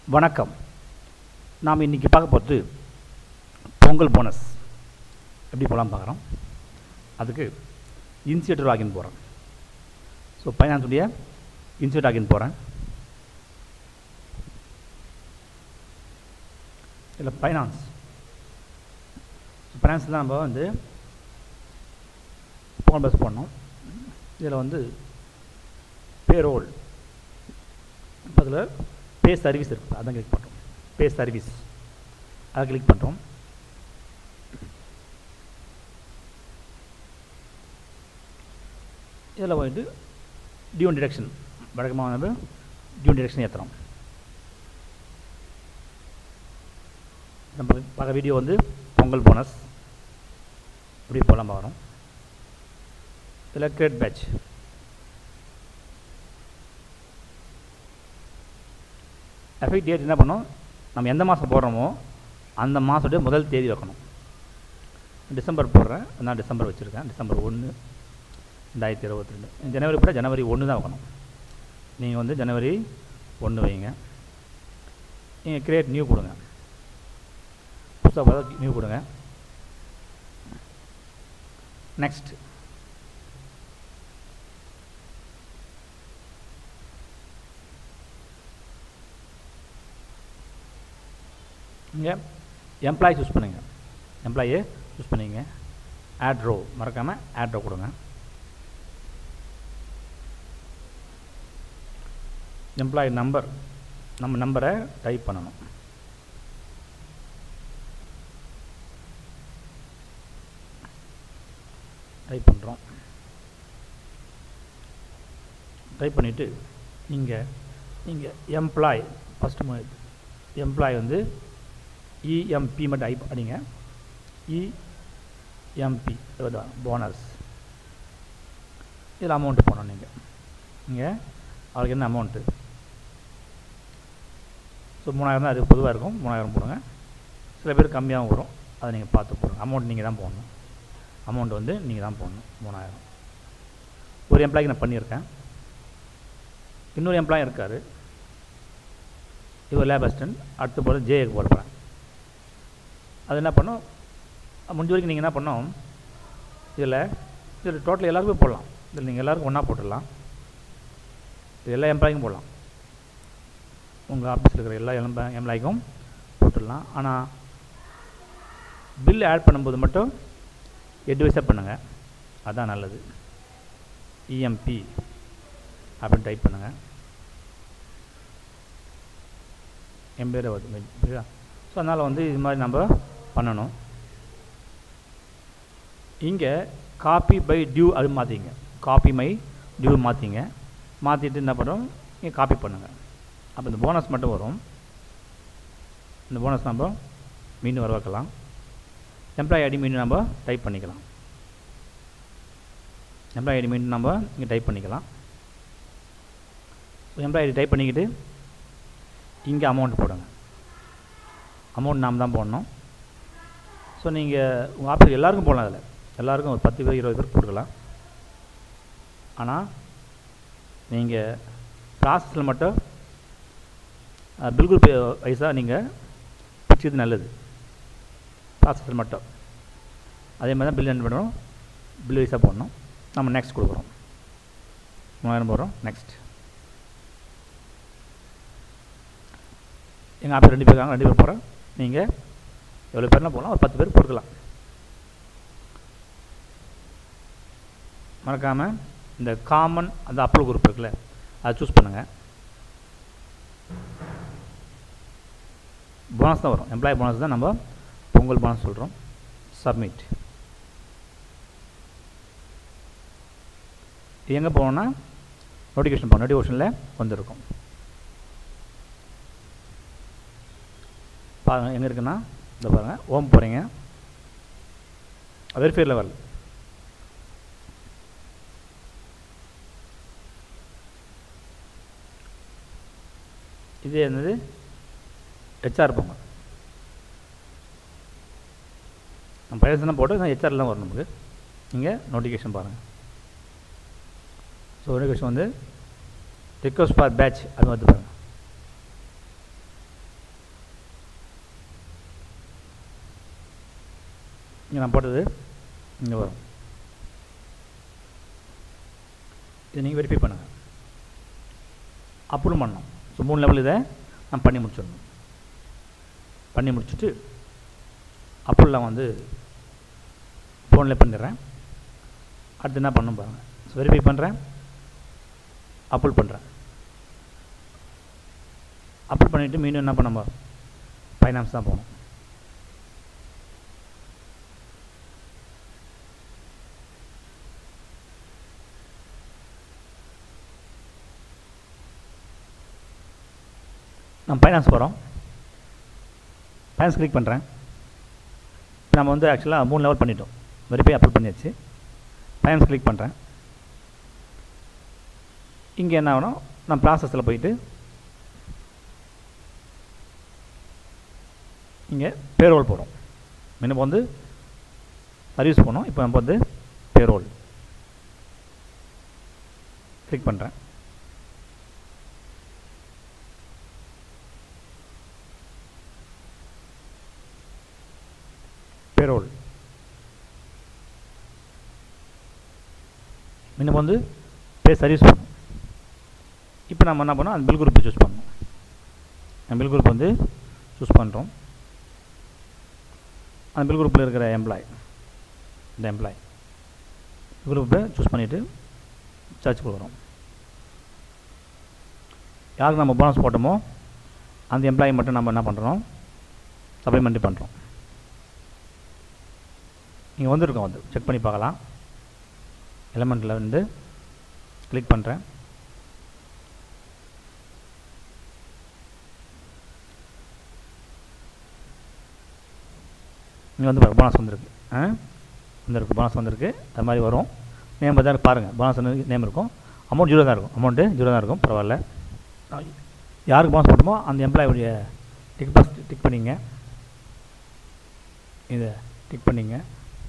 வணக்கம் நாம் இன்றைக்கி பார்க்க போகிறது பொங்கல் போனஸ் எப்படி போகலாம் பார்க்குறோம் அதுக்கு இன்ஸ்டியூட் லாகின் போகிறேன் ஸோ ஃபைனான்ஸுடைய இன்ஸ்டியூட் லாகின் போகிறேன் இதில் ஃபைனான்ஸ் ஃபைனான்ஸ் தான் நம்ம வந்து பொங்கல் பஸ் பண்ணோம் இதில் வந்து பேரோல் இப்போ அதில் பே சர்வீஸ் இருக்குது அதான் கிளிக் பண்ணுறோம் பே சர்வீஸ் அதை கிளிக் பண்ணுறோம் இதில் வந்துட்டு டியூன் டிடக்ஷன் வழக்கமாக வந்து டியூன் டிடக்ஷன் ஏற்றுறோம் நம்ம பார்க்க வீடியோ வந்து பொங்கல் போனஸ் இப்படி போகலாம் பார்க்குறோம் இதில் கிரேட் பேட்ச் எஃபெக்ட் டேட் என்ன பண்ணோம் நம்ம எந்த மாதம் போடுறோமோ அந்த மாதத்துடைய முதல் தேதி வைக்கணும் டிசம்பர் போடுறேன் நான் டிசம்பர் வச்சுருக்கேன் டிசம்பர் ஒன்று ரெண்டாயிரத்தி இருபத்தி ரெண்டு ஜனவரி போட்டால் ஜனவரி ஒன்று தான் வைக்கணும் நீங்கள் வந்து ஜனவரி ஒன்று வைங்க நீங்கள் கிரியேட் நியூ கொடுங்க புதுசாக பார்த்தா நியூ கொடுங்க நெக்ஸ்ட் இங்கே எம்ப்ளாயி சூஸ் பண்ணுங்க எம்ப்ளாயே சூஸ் பண்ணிங்க ஆட் ரோ மறக்காமல் ஆட் ரோ கொடுங்க எம்ப்ளாயி நம்பர் நம்ம நம்பரை டைப் பண்ணணும் டைப் பண்ணுறோம் டைப் பண்ணிவிட்டு நீங்கள் நீங்கள் எம்ப்ளாய் ஃபஸ்ட்டு எம்ப்ளாய் வந்து இஎம்பி மட்டும் ஐ அடிங்க இஎம்பி இதுதான் போனஸ் இதில் அமௌண்ட்டு போகணும் நீங்கள் இங்கே அவருக்கு என்ன அமௌண்ட்டு ஸோ மூணாயிரம் தான் அது பொதுவாக இருக்கும் மூணாயிரம் போடுங்க சில பேர் கம்மியாகவும் வரும் அதை நீங்கள் பார்த்து போடுங்க அமௌண்ட் நீங்கள் தான் போடணும் அமௌண்ட் வந்து நீங்கள் தான் போடணும் மூணாயிரம் ஒரு எம்ப்ளாய்க்கு நான் பண்ணியிருக்கேன் இன்னொரு எம்ப்ளாய் இருக்கார் இவர் லேப் அசிஸ்டன்ட் அடுத்து போல ஜேஏக்கு போட போகிறேன் அது என்ன பண்ணோம் முடிஞ்ச வரைக்கும் நீங்கள் என்ன பண்ணோம் இதில் இதில் டோட்டல் எல்லாருக்குமே போடலாம் இதில் நீங்கள் எல்லாருக்கும் ஒன்றா போட்டுடலாம் இது எல்லா எம்ப்ளாய்க்கும் போடலாம் உங்கள் ஆஃபீஸில் இருக்கிற எல்லா எம்ப எம்ப்ளாய்க்கும் போட்டுடலாம் ஆனால் பில் ஆட் பண்ணும்போது மட்டும் எட்வைஸாக பண்ணுங்கள் அதுதான் நல்லது இஎம்பி அப்படின்னு டைப் பண்ணுங்கள் என் பேர் வருது புரியுதா ஸோ அதனால் வந்து இது மாதிரி நம்ம பண்ணணும் இங்கே காப்பி பை டியூ அது மாற்றிங்க காப்பி மை டியூ மாற்றிங்க மாற்றிட்டு என்ன பண்ணுறோம் இங்கே காப்பி பண்ணுங்கள் அப்போ இந்த போனஸ் மட்டும் வரும் இந்த போனஸ் நம்ம மீண்டும் வர வைக்கலாம் எம்ப்ளாயி ஐடி மீண்டும் நம்ம டைப் பண்ணிக்கலாம் எம்ப்ளாயி ஐடி மீண்டும் நம்ம இங்கே டைப் பண்ணிக்கலாம் எம்ப்ளாயி ஐடி டைப் பண்ணிக்கிட்டு இங்கே அமௌண்ட் போடுங்க அமௌண்ட் நாம் தான் போடணும் ஸோ நீங்கள் உங்கள் ஆஃபீஸ் எல்லாருக்கும் போடலாம் அதில் எல்லாருக்கும் ஒரு பத்து பேர் இருபது பேர் போட்டுக்கலாம் ஆனால் நீங்கள் ப்ராசஸில் மட்டும் பில்குல் பே வைஸாக நீங்கள் பிடிச்சது நல்லது ப்ராசஸில் மட்டும் அதே மாதிரி தான் பில் என்ன பண்ணுறோம் பில் வைஸாக போடணும் நம்ம நெக்ஸ்ட் கொடுக்குறோம் மூவாயிரம் போடுறோம் நெக்ஸ்ட் எங்கள் ஆஃபீஸ் ரெண்டு பேர் இருக்காங்க ரெண்டு பேர் போகிறேன் நீங்கள் எவ்வளோ பேர்லாம் போகலாம் ஒரு பத்து பேர் போட்டுக்கலாம் மறக்காமல் இந்த காமன் அந்த அப்ளோ குரூப் இருக்குல்ல அதை சூஸ் பண்ணுங்கள் போனஸ் தான் வரும் எம்ப்ளாயி போனஸ் தான் நம்ம பொங்கல் போனஸ் சொல்கிறோம் சப்மிட் எங்கே போகணுன்னா நோட்டிஃபிகேஷன் போகணும் நோட்டிஃபிகேஷனில் வந்திருக்கும் பாருங்கள் எங்கே இருக்குன்னா இந்த பாருங்கள் ஓம் போகிறீங்க வெரிஃபையரில் வரல இது என்னது ஹெச்ஆர் போங்க நம்ம பைசனா போட்டு நான் ஹெச்ஆர்லாம் வரும் நமக்கு நீங்கள் நோட்டிஃபிகேஷன் பாருங்கள் ஸோ நோட்டிஃபிகேஷன் வந்து ரிக்வஸ்ட் ஃபார் பேட்ச் அது வந்து பாருங்கள் இங்கே நான் போட்டது இங்கே வரும் இதை நீங்கள் வெரிஃபை பண்ணுங்கள் அப்ரூவ் பண்ணணும் ஸோ மூணு லெவல் இதை நான் பண்ணி முடிச்சிடணும் பண்ணி முடிச்சுட்டு அப்ரூவல் நான் வந்து ஃபோனில் பண்ணிடுறேன் அடுத்து என்ன பண்ணணும் பாருங்கள் ஸோ வெரிஃபை பண்ணுறேன் அப்ரூவல் பண்ணுறேன் அப்ரூவல் பண்ணிவிட்டு மீண்டும் என்ன பண்ண ஃபைனான்ஸ் தான் போகணும் நம்ம ஃபைனான்ஸ் போகிறோம் ஃபைனான்ஸ் கிளிக் பண்ணுறேன் நம்ம வந்து ஆக்சுவலாக மூணு லெவல் பண்ணிட்டோம் வெரிஃபை அப்ளை பண்ணியாச்சு ஃபைனான்ஸ் கிளிக் பண்ணுறேன் இங்கே என்ன ஆகணும் நான் ப்ராசஸில் போயிட்டு இங்கே பேரோல் போகிறோம் முன்ன வந்து சர்வீஸ் போனோம் இப்போ நம்ம வந்து பேரோல் கிளிக் பண்ணுறேன் பேரோல் முன்ன வந்து பே சர்வீஸ் பண்ணணும் இப்போ நம்ம என்ன பண்ணோம் அந்த பில் குரூப்பை சூஸ் பண்ணணும் அந்த பில் குரூப் வந்து சூஸ் பண்ணுறோம் அந்த பில் குரூப்பில் இருக்கிற எம்ப்ளாய் இந்த எம்ப்ளாய் குரூப்பை சூஸ் பண்ணிவிட்டு சர்ச் கொடுக்குறோம் யாருக்கு நம்ம போனஸ் போட்டோமோ அந்த எம்ப்ளாயி மட்டும் நம்ம என்ன பண்ணுறோம் சப்ளிமெண்ட்ரி பண்ணுறோம் இங்கே வந்துருக்கோம் வந்து செக் பண்ணி பார்க்கலாம் எலமெண்ட்டில் வந்து கிளிக் பண்ணுறேன் இங்கே வந்து போனஸ் வந்திருக்கு ஆ வந்திருக்கு போனஸ் வந்திருக்கு அது மாதிரி வரும் நேம் தான் பாருங்கள் போனஸ் நேம் இருக்கும் அமௌண்ட் ஜீரோ தான் இருக்கும் அமௌண்ட்டு ஜீரோ தான் இருக்கும் பரவாயில்ல யாருக்கு போனஸ் போட்டோமோ அந்த எம்ப்ளாயுடைய டிக் பாஸ் டிக் பண்ணிங்க இதை டிக் பண்ணிங்க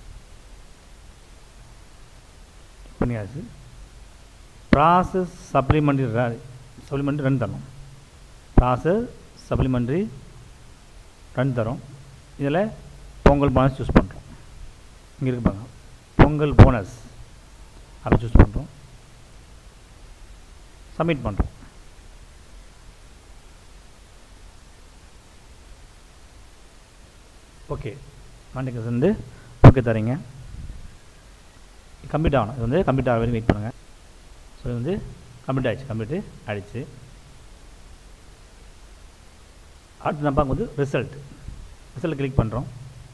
டிக் பண்ணியாச்சு ப்ராசஸ் சப்ளிமெண்ட்ரி சப்ளிமெண்ட்ரி ரன் தரணும் ப்ராசஸ் சப்ளிமெண்ட்ரி ரன் தரும் இதில் பொங்கல் போனஸ் சூஸ் பண்ணுறோம் இங்கே இருக்கு பாருங்க பொங்கல் போனஸ் அப்படி சூஸ் பண்ணுறோம் சப்மிட் பண்ணுறோம் ஓகே கான்டெக்ட் வந்து ஓகே தரீங்க கம்ப்ளீட் ஆகணும் இது வந்து கம்ப்ளீட் ஆக வரைக்கும் வெயிட் பண்ணுங்கள் ஸோ இது வந்து கம்ப்ளீட் ஆகிடுச்சு கம்ப்ளீட்டு ஆகிடுச்சு அடுத்து நம்ம வந்து ரிசல்ட் ரிசல்ட் கிளிக் பண்ணுறோம்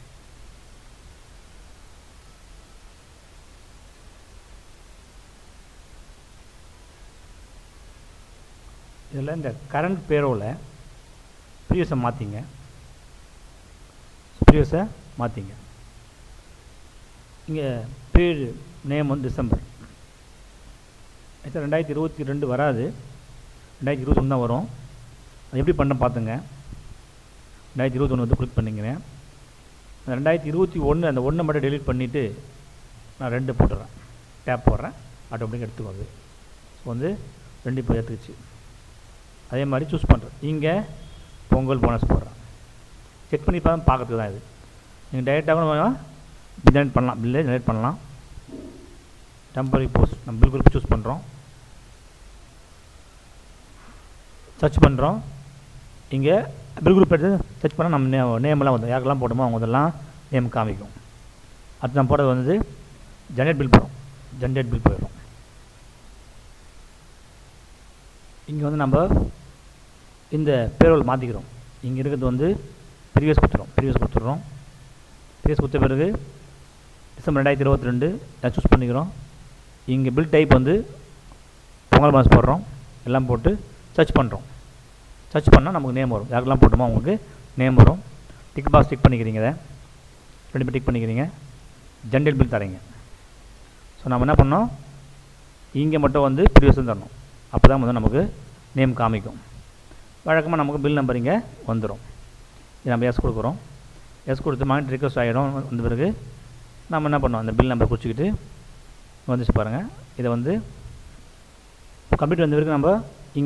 இதில் இந்த கரண்ட் பேரோவில் ப்ரீவியஸை மாற்றிங்க ப்ரீவியஸை மாற்றிங்க இங்கே பேர் நேம் வந்து டிசம்பர் ஆக்சுவலாக ரெண்டாயிரத்தி இருபத்தி ரெண்டு வராது ரெண்டாயிரத்தி இருபத்தொன்று தான் வரும் அது எப்படி பண்ண பார்த்துங்க ரெண்டாயிரத்தி இருபத்தொன்று வந்து கிளிக் பண்ணிக்கிறேன் அந்த ரெண்டாயிரத்தி இருபத்தி ஒன்று அந்த ஒன்றை மட்டும் டெலிட் பண்ணிவிட்டு நான் ரெண்டு போட்டுறேன் டேப் போடுறேன் ஆட்டோமேட்டிக் எடுத்துக்குவாது ஸோ வந்து ரெண்டு இப்போ எடுத்துக்கிச்சு அதே மாதிரி சூஸ் பண்ணுறேன் இங்கே பொங்கல் போனஸ் போடுறேன் செக் பண்ணி பார்த்து பார்க்கறதுக்கு தான் இது நீங்கள் டைரெக்டாக ஜெனரேட் பண்ணலாம் பில்லே ஜெனரேட் பண்ணலாம் டெம்பரரி போஸ்ட் நம்ம பில் குரூப் சூஸ் பண்ணுறோம் சர்ச் பண்ணுறோம் இங்கே பில் குரூப் எடுத்து சர்ச் பண்ணால் நம்ம நே நேமெல்லாம் வந்து யாருக்கெல்லாம் போட்டோமோ அவங்க இதெல்லாம் நேம் காமிக்கும் அடுத்து நம்ம போடுறது வந்து ஜென்ரேட் பில் போகிறோம் ஜென்ரேட் பில் போயிடும் இங்கே வந்து நம்ம இந்த பேரோல் மாற்றிக்கிறோம் இங்கே இருக்கிறது வந்து ப்ரீவியஸ் கொடுத்துறோம் ப்ரீவியஸ் கொடுத்துட்றோம் ப்ரீவியஸ் கொடுத்த பிறகு டிசம்பர் ரெண்டாயிரத்தி இருபத்தி ரெண்டு சூஸ் பண்ணிக்கிறோம் இங்கே பில் டைப் வந்து பொங்கல் மாதம் போடுறோம் எல்லாம் போட்டு சர்ச் பண்ணுறோம் சர்ச் பண்ணால் நமக்கு நேம் வரும் யாருக்கெல்லாம் போட்டோமோ அவங்களுக்கு நேம் வரும் டிக் பாக்ஸ் டிக் பண்ணிக்கிறீங்க இதை ரெண்டு பேர் டிக் பண்ணிக்கிறீங்க ஜென்ரேட் பில் தரீங்க ஸோ நம்ம என்ன பண்ணோம் இங்கே மட்டும் வந்து ப்ரீவியஸ் தரணும் அப்போ தான் வந்து நமக்கு நேம் காமிக்கும் வழக்கமாக நமக்கு பில் நம்பர் இங்கே வந்துடும் இது நம்ம எஸ் கொடுக்குறோம் எஸ் கொடுத்து மானிட்டர் ரிக்வஸ்ட் ஆகிடும் வந்த பிறகு நம்ம என்ன பண்ணோம் அந்த பில் நம்பர் குறிச்சிக்கிட்டு வந்துச்சு பாருங்கள் இதை வந்து கம்ப்யூட்டர் வந்த பிறகு நம்ம